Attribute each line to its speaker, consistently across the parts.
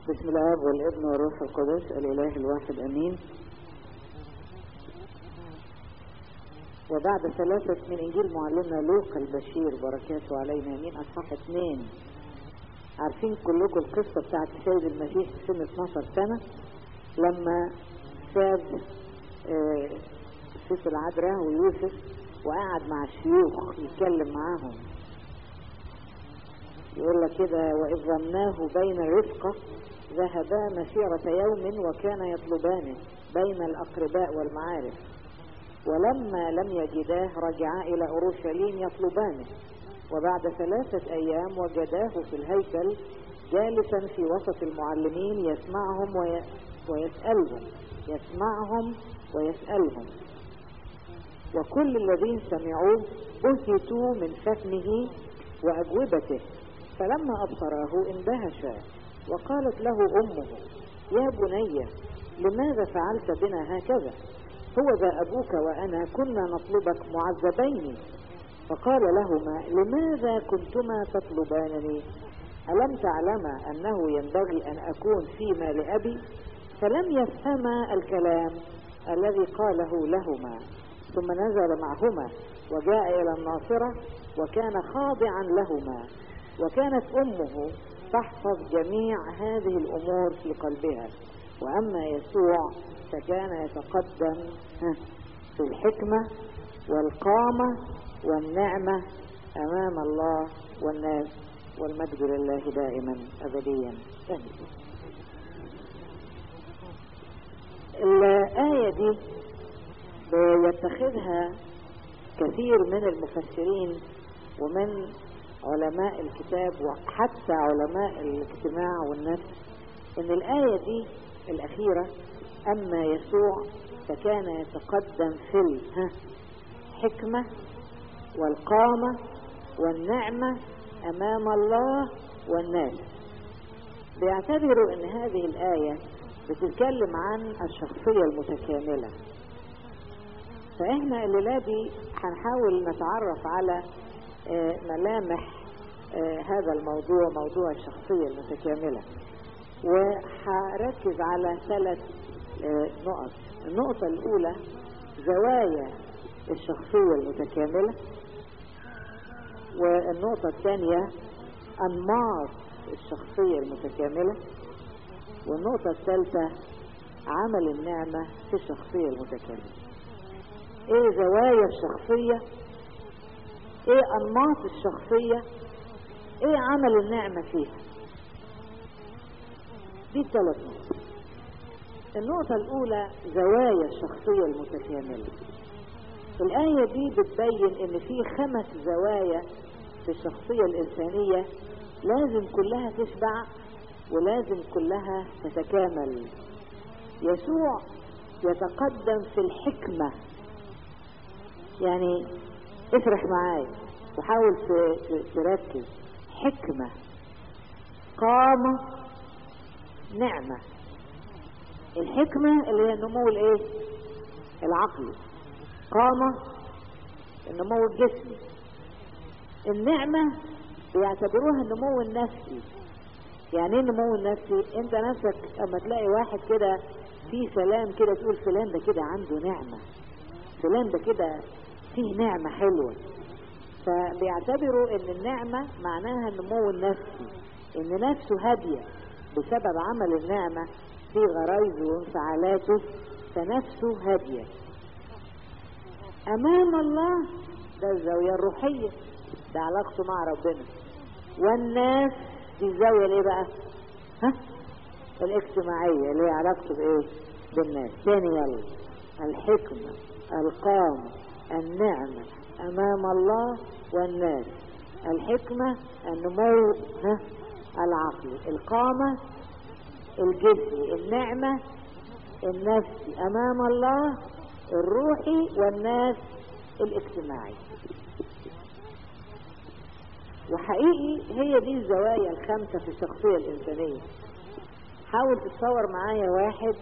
Speaker 1: بسم الاب والابن والروح القدس الاله الواحد امين وبعد ثلاثة من انجيل معلمنا لوقا البشير بركاته علينا امين اصحاح اثنين عارفين كلكم القصة بتاعت السيد المسيح في سن 12 سنة لما ساب آه، الست العذراء ويوسف وقعد مع الشيوخ يتكلم معاهم يقول لك كده وإذ ظناه بين الرفقة ذهبا مسيرة يوم وكان يطلبانه بين الأقرباء والمعارف ولما لم يجداه رجعا إلى أورشليم يطلبانه وبعد ثلاثة أيام وجداه في الهيكل جالسا في وسط المعلمين يسمعهم وي... ويسألهم يسمعهم ويسألهم وكل الذين سمعوه بهتوا من فهمه وأجوبته فلما أبصراه اندهشا وقالت له أمه يا بني لماذا فعلت بنا هكذا هو ذا أبوك وأنا كنا نطلبك معذبين فقال لهما لماذا كنتما تطلبانني ألم تعلما أنه ينبغي أن أكون فيما لأبي فلم يفهما الكلام الذي قاله لهما ثم نزل معهما وجاء إلى الناصرة وكان خاضعا لهما وكانت أمه تحفظ جميع هذه الأمور في قلبها وأما يسوع فكان يتقدم في الحكمة والقامة والنعمة أمام الله والناس والمجد لله دائما أبديا آمين الآية دي يتخذها كثير من المفسرين ومن علماء الكتاب وحتى علماء الاجتماع والنفس ان الآية دي الأخيرة أما يسوع فكان يتقدم في الحكمة والقامة والنعمة أمام الله والناس بيعتبروا ان هذه الآية بتتكلم عن الشخصية المتكاملة فإحنا الليلة دي هنحاول نتعرف على آه، ملامح آه، هذا الموضوع موضوع الشخصية المتكاملة وهركز على ثلاث آه، نقط النقطة الأولى زوايا الشخصية المتكاملة والنقطة الثانية أنماط الشخصية المتكاملة والنقطة الثالثة عمل النعمة في الشخصية المتكاملة ايه زوايا الشخصية ايه انماط الشخصية ايه عمل النعمة فيها دي الثلاث نقط النقطة الأولى زوايا الشخصية المتكاملة الآية دي بتبين إن في خمس زوايا في الشخصية الإنسانية لازم كلها تشبع ولازم كلها تتكامل يسوع يتقدم في الحكمة يعني افرح معايا وحاول ت- ت- تركز حكمة قامة نعمة الحكمة اللي هي النمو الايه العقلي قامة النمو الجسمي النعمة بيعتبروها النمو النفسي يعني ايه النمو النفسي انت نفسك اما تلاقي واحد كده فيه سلام كده تقول فلان ده كده عنده نعمة فلان ده كده فيه نعمة حلوة فبيعتبروا ان النعمة معناها النمو النفسي ان نفسه هادية بسبب عمل النعمة في غرايزه وانفعالاته فنفسه هادية امام الله ده الزاوية الروحية ده علاقته مع ربنا والناس دي الزاوية ليه بقى ها الاجتماعية اللي هي علاقته بايه بالناس تاني يلا الحكمة القامة النعمة امام الله والناس الحكمة النمو ها العقلي القامة الجسمي النعمة النفسي امام الله الروحي والناس الاجتماعي وحقيقي هي دي الزوايا الخمسة في الشخصية الإنسانية حاول تتصور معايا واحد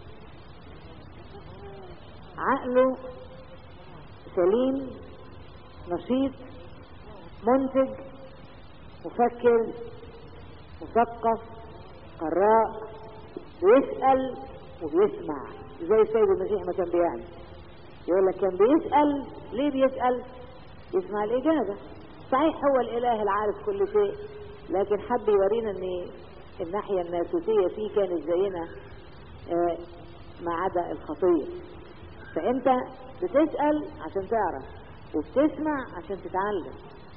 Speaker 1: عقله سليم نشيط منتج مفكر مثقف قراء بيسأل وبيسمع زي السيد المسيح ما كان بيعمل يقول لك كان بيسأل ليه بيسأل يسمع الإجابة صحيح هو الإله العارف كل شيء لكن حب يورينا ان الناحية الناسوتية فيه كانت زينا آه، ما عدا الخطية فانت بتسأل عشان تعرف وبتسمع عشان تتعلم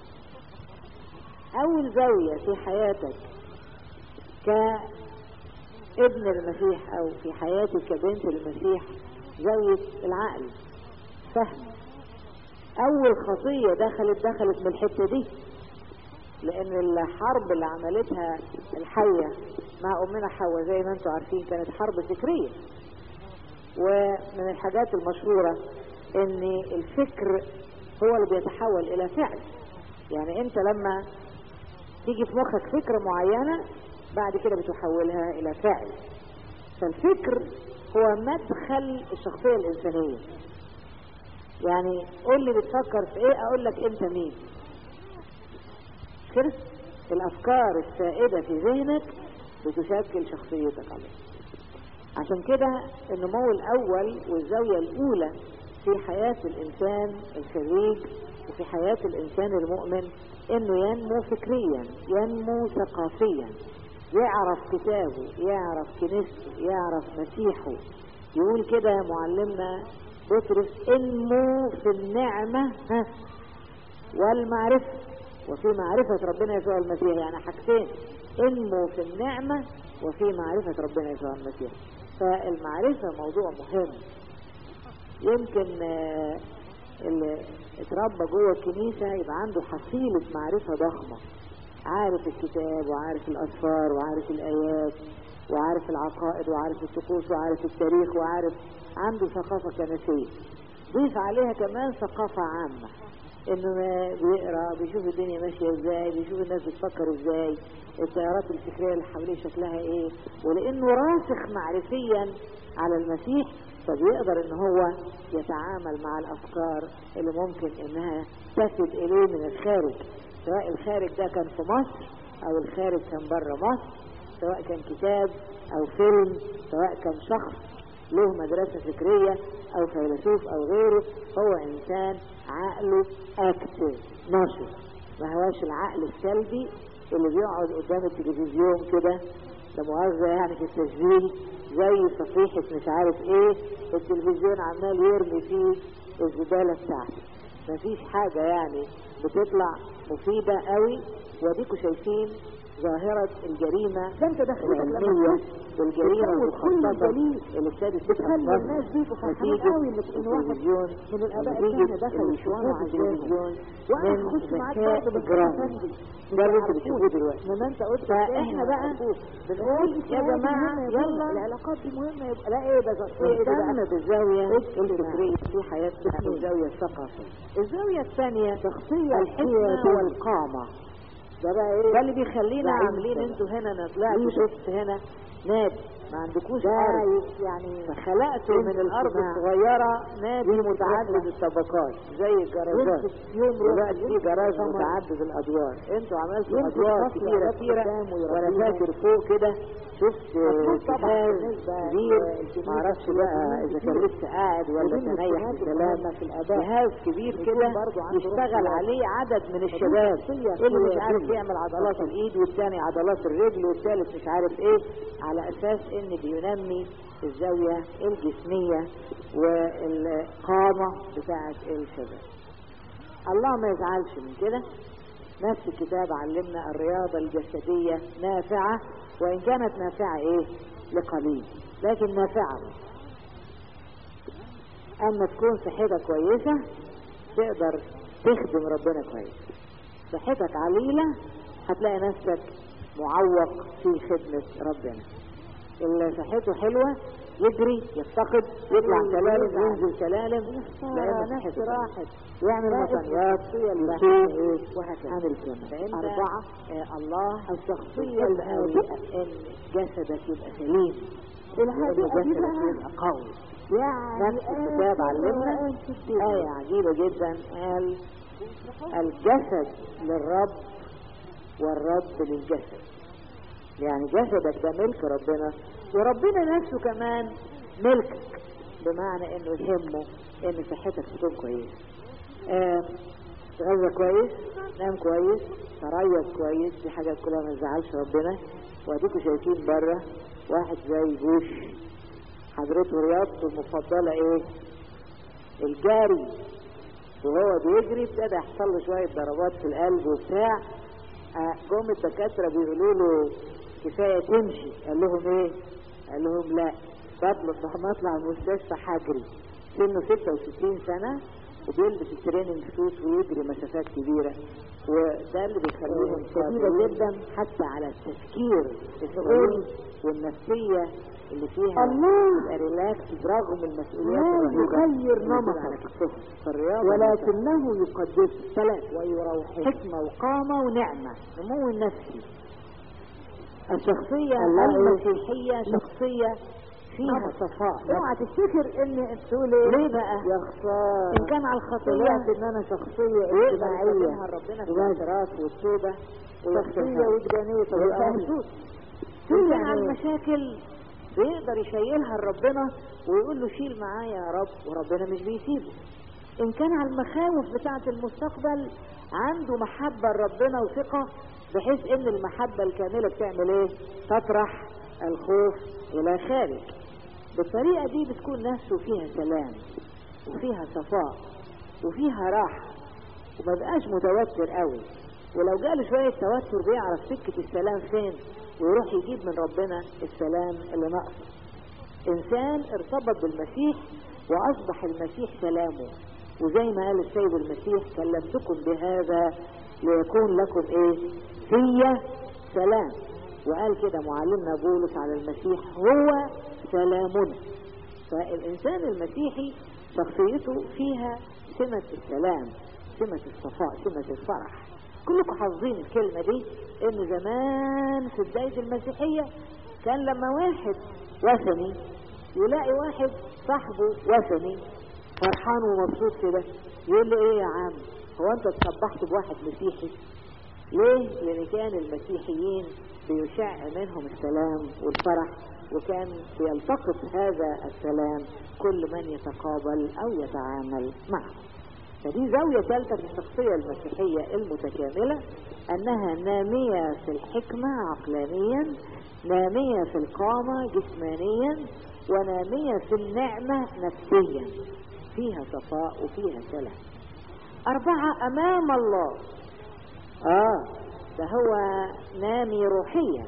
Speaker 1: اول زاوية في حياتك كابن المسيح او في حياتك كبنت المسيح زاوية العقل فهم اول خطية دخلت دخلت من الحتة دي لان الحرب اللي عملتها الحية مع امنا حواء زي ما انتم عارفين كانت حرب فكرية ومن الحاجات المشهورة ان الفكر هو اللي بيتحول الى فعل يعني انت لما تيجي في مخك فكرة معينة بعد كده بتحولها الى فعل فالفكر هو مدخل الشخصية الانسانية يعني قول لي بتفكر في ايه اقول لك انت مين كده الافكار السائدة في ذهنك بتشكل شخصيتك عليه عشان كده النمو الاول والزاوية الاولى في حياة الانسان الخريج وفي حياة الانسان المؤمن انه ينمو فكريا ينمو ثقافيا يعرف كتابه يعرف كنيسته يعرف مسيحه يقول كده معلمنا بطرس انمو في النعمة ها والمعرفة وفي معرفة ربنا يسوع المسيح يعني حاجتين انمو في النعمة وفي معرفة ربنا يسوع المسيح فالمعرفة موضوع مهم يمكن آه، اللي اتربى جوه الكنيسة يبقى عنده حصيلة معرفة ضخمة عارف الكتاب وعارف الأسفار وعارف الآيات وعارف العقائد وعارف الطقوس وعارف التاريخ وعارف عنده ثقافة كنسية ضيف عليها كمان ثقافة عامة انه بيقرا بيشوف الدنيا ماشيه ازاي بيشوف الناس بتفكر ازاي التيارات الفكريه اللي حواليه شكلها ايه ولانه راسخ معرفيا على المسيح فبيقدر ان هو يتعامل مع الافكار اللي ممكن انها تفد اليه من الخارج سواء الخارج ده كان في مصر او الخارج كان بره مصر سواء كان كتاب او فيلم سواء كان شخص له مدرسة فكرية او فيلسوف او غيره هو انسان عقله اكتف نشط ما هواش العقل السلبي اللي بيقعد قدام التلفزيون كده ده مؤاخذة يعني في التشبيه زي صفيحة مش عارف ايه التلفزيون عمال يرمي فيه الزبالة بتاعته مفيش حاجة يعني بتطلع مفيدة قوي واديكوا شايفين ظاهرة الجريمة
Speaker 2: ده انت دخلت
Speaker 1: العلمية والجريمة المخططة اللي ابتدت
Speaker 2: بتخلي الناس بيبقوا فرحانين قوي ان ان واحد
Speaker 1: التلفزيون
Speaker 2: من الاباء
Speaker 1: نتيجة
Speaker 2: بتاعنا دخل
Speaker 1: الإشعاع
Speaker 2: الشباب
Speaker 1: على التلفزيون
Speaker 2: وانا
Speaker 1: من
Speaker 2: هخش معاك
Speaker 1: ذكاء
Speaker 2: برضه
Speaker 1: إجرامي ده اللي انتوا بتشوفوه دلوقتي
Speaker 2: ما انت قلت
Speaker 1: فاحنا بقى بنقول يا جماعة يلا
Speaker 2: العلاقات دي مهمه يبقى لا ايه ده شخصيه ايه ده
Speaker 1: نهتم
Speaker 2: بقى
Speaker 1: بالزاوية
Speaker 2: اجتماعي.
Speaker 1: الفكرية في حياتنا والزاوية الثقافية الزاوية الثانية
Speaker 2: شخصيه
Speaker 1: الحكمة
Speaker 2: سياسية.
Speaker 1: والقامة
Speaker 2: ده بقى ايه
Speaker 1: ده اللي بيخلينا
Speaker 2: لعيب
Speaker 1: عاملين
Speaker 2: ده.
Speaker 1: انتوا هنا انا طلعت
Speaker 2: ليه؟
Speaker 1: شفت هنا نادي ما عندكوش
Speaker 2: ده
Speaker 1: ارض
Speaker 2: يعني
Speaker 1: فخلقتوا من
Speaker 2: يمسك
Speaker 1: الارض
Speaker 2: اجتماع.
Speaker 1: الصغيره نادي
Speaker 2: يمسك
Speaker 1: متعدد
Speaker 2: رحلة.
Speaker 1: الطبقات زي الجراجات
Speaker 2: يمسك يوم
Speaker 1: دلوقتي في
Speaker 2: يمسك
Speaker 1: جراج
Speaker 2: ثمر.
Speaker 1: متعدد الادوار انتوا عملتوا
Speaker 2: يمسك
Speaker 1: ادوار
Speaker 2: فصل
Speaker 1: كتيره
Speaker 2: عدد
Speaker 1: كتيره
Speaker 2: قدام
Speaker 1: وانا
Speaker 2: ويربيها.
Speaker 1: فاكر فوق كده شفت
Speaker 2: مفروض طبعا
Speaker 1: جهاز
Speaker 2: بالنسبة
Speaker 1: كبير
Speaker 2: للكنيسة
Speaker 1: معرفش
Speaker 2: كلها
Speaker 1: بقى اذا كان
Speaker 2: كتير.
Speaker 1: لسه قاعد ولا
Speaker 2: ومن
Speaker 1: تنيح
Speaker 2: الجهات
Speaker 1: بسلام
Speaker 2: المهمة في الآباء.
Speaker 1: جهاز كبير
Speaker 2: يكون
Speaker 1: كده
Speaker 2: برضو عنده روح
Speaker 1: يشتغل
Speaker 2: سياسية.
Speaker 1: عليه عدد من الشباب
Speaker 2: شخصية
Speaker 1: اللي مش عارف
Speaker 2: سياسية.
Speaker 1: يعمل عضلات الايد والثاني عضلات الرجل والثالث مش عارف ايه على اساس ان بينمي الزاوية الجسمية والقامة بتاعة الشباب الله ما يزعلش من كده نفس الكتاب علمنا الرياضة الجسدية نافعة وإن كانت نافعة إيه لقليل لكن نافعة أما تكون صحتك كويسة تقدر تخدم ربنا كويس صحتك عليلة هتلاقي نفسك معوق في خدمة ربنا اللي صحته حلوة يجري يفتقد يطلع سلالم ينزل سلالم لأن
Speaker 2: نفس
Speaker 1: صحته
Speaker 2: راحت
Speaker 1: يعمل
Speaker 2: لا
Speaker 1: مطنيات
Speaker 2: الشخصية اللي
Speaker 1: يصوم
Speaker 2: وهكذا.
Speaker 1: عامل كده
Speaker 2: فأنت
Speaker 1: أربعة آه الله
Speaker 2: الشخصية
Speaker 1: بيحب قوي
Speaker 2: الهادئة.
Speaker 1: إن جسدك يبقى سليم
Speaker 2: الهادئة
Speaker 1: إن
Speaker 2: دي
Speaker 1: جسدك
Speaker 2: بقى
Speaker 1: يبقى قوي
Speaker 2: يعني
Speaker 1: نفس الكتاب علمنا آية عجيبة جدا قال الجسد للرب والرب للجسد يعني جسدك ده ملك ربنا وربنا نفسه كمان ملكك بمعنى انه يهمه ان صحتك تكون كويسه آه، تغذى كويس نام كويس تريض كويس دي حاجات كلها ما تزعلش ربنا واديكوا شايفين بره واحد زي بوش حضرته رياضته المفضله ايه الجري وهو بيجري ابتدى يحصل له شويه ضربات في القلب وبتاع آه، جم الدكاتره بيقولوا له كفايه تمشي قال لهم ايه؟ قال لهم لا بطلب لما اطلع المستشفى حجري سنه 66 سنه وبيلبس التريننج سوت ويجري مسافات كبيره وده اللي بيخليهم شديده جدا حتى على التفكير السليم والنفسيه اللي فيها
Speaker 2: الله.
Speaker 1: تبقى ريلاكس برغم المسؤوليات
Speaker 2: لا
Speaker 1: الرهيبة
Speaker 2: يغير
Speaker 1: اللي
Speaker 2: نمطك.
Speaker 1: على كتفهم في الرياضه
Speaker 2: ولكنه يقدس
Speaker 1: ثلاث
Speaker 2: ويروحه
Speaker 1: حكمة وقامة ونعمة نمو النفسي الشخصية
Speaker 2: الله
Speaker 1: المسيحية شخصية فيها صفاء
Speaker 2: اوعى تفتكر ان تقول ايه
Speaker 1: ليه بقى؟
Speaker 2: يا خسارة
Speaker 1: إن كان على
Speaker 2: طلعت
Speaker 1: الخطية
Speaker 2: ان انا شخصية
Speaker 1: يقدر
Speaker 2: اجتماعية
Speaker 1: يستخدمها ربنا في الاعتراف والتوبة
Speaker 2: شخصية وجدانية طب
Speaker 1: يبقى
Speaker 2: يبقى
Speaker 1: مبسوط.
Speaker 2: شو
Speaker 1: إن كان
Speaker 2: يعني
Speaker 1: على
Speaker 2: إيه؟
Speaker 1: المشاكل بيقدر يشيلها لربنا ويقول له شيل معايا يا رب وربنا مش بيسيبه إن كان على المخاوف بتاعة المستقبل عنده محبة لربنا وثقة بحيث إن المحبة الكاملة بتعمل إيه؟ تطرح الخوف إلى خارج بالطريقة دي بتكون نفسه فيها سلام وفيها صفاء وفيها راحة وما بقاش متوتر قوي ولو جاله شوية توتر بيعرف سكة السلام فين ويروح يجيب من ربنا السلام اللي ناقصه إنسان ارتبط بالمسيح وأصبح المسيح سلامه وزي ما قال السيد المسيح كلمتكم بهذا ليكون لكم إيه في سلام وقال كده معلمنا بولس على المسيح هو سلامنا فالإنسان المسيحي شخصيته فيها سمة السلام سمة الصفاء سمة الفرح كلكم حافظين الكلمة دي إن زمان في بداية المسيحية كان لما واحد وثني يلاقي واحد صاحبه وثني فرحان ومبسوط كده يقول له ايه يا عم هو انت اتصبحت بواحد مسيحي ليه لان كان المسيحيين بيشع منهم السلام والفرح وكان بيلتقط هذا السلام كل من يتقابل او يتعامل معه فدي زاوية ثالثة في الشخصية المسيحية المتكاملة أنها نامية في الحكمة عقلانيا نامية في القامة جسمانيا ونامية في النعمة نفسيا فيها صفاء وفيها سلام أربعة أمام الله آه ده هو نامي روحيا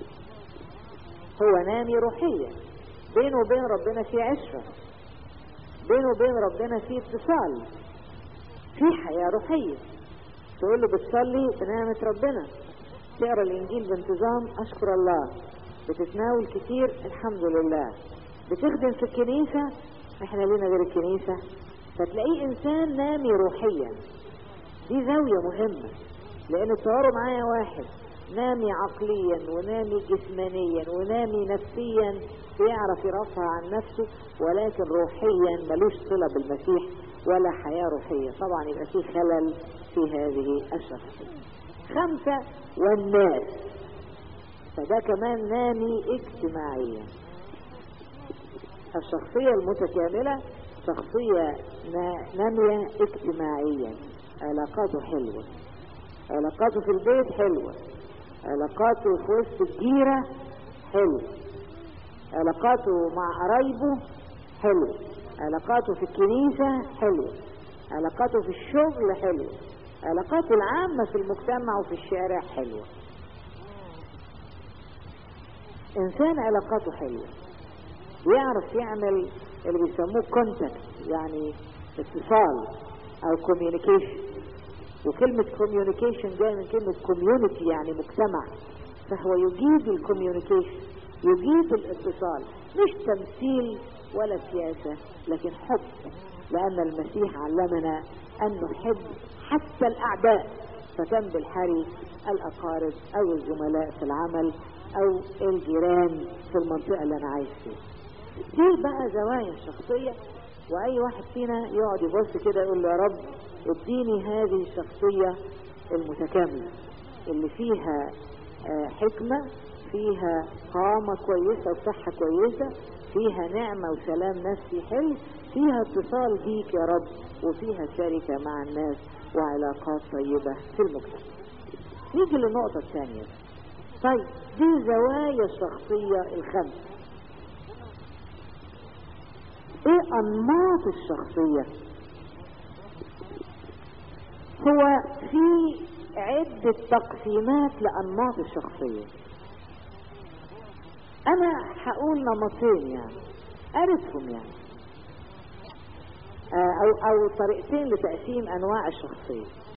Speaker 1: هو نامي روحيا بينه وبين ربنا في عشرة بينه وبين ربنا في اتصال في حياة روحية تقول له بتصلي بنعمة ربنا تقرا الإنجيل بانتظام أشكر الله بتتناول كتير الحمد لله بتخدم في الكنيسة احنا لنا غير الكنيسة فتلاقيه إنسان نامي روحيا دي زاوية مهمة لأن تصوروا معايا واحد نامي عقليا ونامي جسمانيا ونامي نفسيا بيعرف يرفع عن نفسه ولكن روحيا ملوش صلة بالمسيح ولا حياة روحية طبعا يبقى فيه خلل في هذه الشخصية خمسة والناس فده كمان نامي اجتماعيا الشخصية المتكاملة شخصية نا- نامية اجتماعيا علاقاته حلوة علاقاته في البيت حلوة علاقاته في وسط الجيرة حلوة علاقاته مع قرايبه حلوة علاقاته في الكنيسة حلوة علاقاته في الشغل حلوة علاقاته العامة في المجتمع وفي الشارع حلوة إنسان علاقاته حلوة بيعرف يعمل اللي بيسموه كونتاكت يعني اتصال أو كوميونيكيشن وكلمة كوميونيكيشن جاية من كلمة كوميونتي يعني مجتمع فهو يجيد الكوميونيكيشن يجيد الاتصال مش تمثيل ولا سياسة لكن حب لأن المسيح علمنا أن نحب حتى الأعداء فكان بالحري الأقارب أو الزملاء في العمل أو الجيران في المنطقة اللي أنا عايش فيها دي بقى زوايا الشخصية وأي واحد فينا يقعد يبص كده يقول له يا رب اديني هذه الشخصية المتكاملة اللي فيها آه، حكمة فيها قامة كويسة وصحة كويسة فيها نعمة وسلام نفسي حلو فيها اتصال بيك يا رب وفيها شركة مع الناس وعلاقات طيبة في المجتمع نيجي للنقطة الثانية طيب دي زوايا الشخصية الخمس ايه انماط الشخصية هو في عدة تقسيمات لانماط الشخصية انا هقول نمطين يعني عرفهم يعني آه، او او طريقتين لتقسيم انواع الشخصية